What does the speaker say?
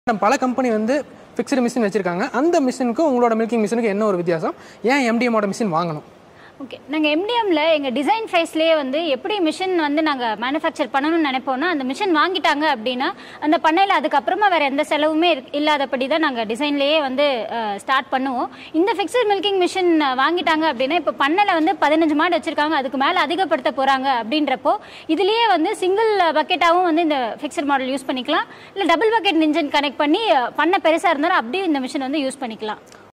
பல கம்பெனி வந்து fixed machine வச்சிருக்காங்க அந்த மிஷினுக்கும் உங்களோட மில்கிங் மிஷினுக்கு என்ன ஒரு வித்தியாசம் ஏன் எம்டிஎம்மோட மிஷின் வாங்கணும் ஓகே நாங்கள் எம்டிஎம்ல எங்கள் டிசைன் ஃபேஸ்லேயே வந்து எப்படி மிஷின் வந்து நாங்கள் மேனுஃபேக்சர் பண்ணணும்னு நினைப்போம்னா அந்த மிஷின் வாங்கிட்டாங்க அப்படின்னா அந்த பண்ணையில் அதுக்கப்புறமா வேறு எந்த செலவுமே இருக்- இல்லாதபடி தான் நாங்கள் டிசைன்லேயே வந்து ஸ்டார்ட் பண்ணுவோம் இந்த ஃபிக்ஸட் மில்கிங் மிஷின் வாங்கிட்டாங்க அப்படின்னா இப்போ பண்ணையில் வந்து பதினஞ்சு மாடு வச்சுருக்காங்க அதுக்கு மேலே அதிகப்படுத்த போகிறாங்க அப்படின்றப்போ இதுலேயே வந்து சிங்கிள் பக்கெட்டாகவும் வந்து இந்த ஃபிக்ஸட் மாடல் யூஸ் பண்ணிக்கலாம் இல்லை டபுள் பக்கெட் இன்ஜின் கனெக்ட் பண்ணி அஹ், பண்ணை பெருசாக இருந்தாலும் அப்படியே இந்த மிஷின் வந்து யூஸ் பண்ணிக்கலாம்